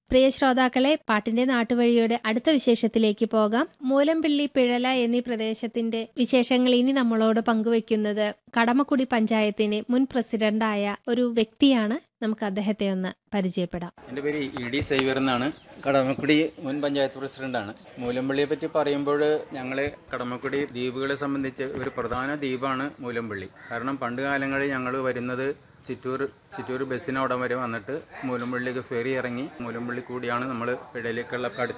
പ്രിയ ശ്രോതാക്കളെ പാട്ടിന്റെ നാട്ടുവഴിയുടെ അടുത്ത വിശേഷത്തിലേക്ക് പോകാം മൂലമ്പിള്ളി പിഴല എന്നീ പ്രദേശത്തിന്റെ വിശേഷങ്ങൾ ഇനി നമ്മളോട് പങ്കുവെക്കുന്നത് കടമക്കുടി പഞ്ചായത്തിനെ മുൻ പ്രസിഡന്റായ ഒരു വ്യക്തിയാണ് നമുക്ക് അദ്ദേഹത്തെ ഒന്ന് പരിചയപ്പെടാം എൻ്റെ പേര് ഇ ഡി സേവ്യർ എന്നാണ് കടമക്കുടി മുൻ പഞ്ചായത്ത് പ്രസിഡന്റാണ് മൂലമ്പള്ളിയെ പറ്റി പറയുമ്പോൾ ഞങ്ങൾ കടമക്കുടി ദ്വീപുകളെ സംബന്ധിച്ച് ഒരു പ്രധാന ദ്വീപാണ് മൂലമ്പള്ളി കാരണം പണ്ട് കാലങ്ങളിൽ ഞങ്ങൾ വരുന്നത് ചിറ്റൂർ ചിറ്റൂർ ബസ്സിന് അവിടെ വരെ വന്നിട്ട് മൂലമ്പള്ളിക്ക് ഫെറി ഇറങ്ങി മൂലമ്പള്ളി കൂടിയാണ് നമ്മൾ പിഴയിലേക്കുള്ള അടുത്ത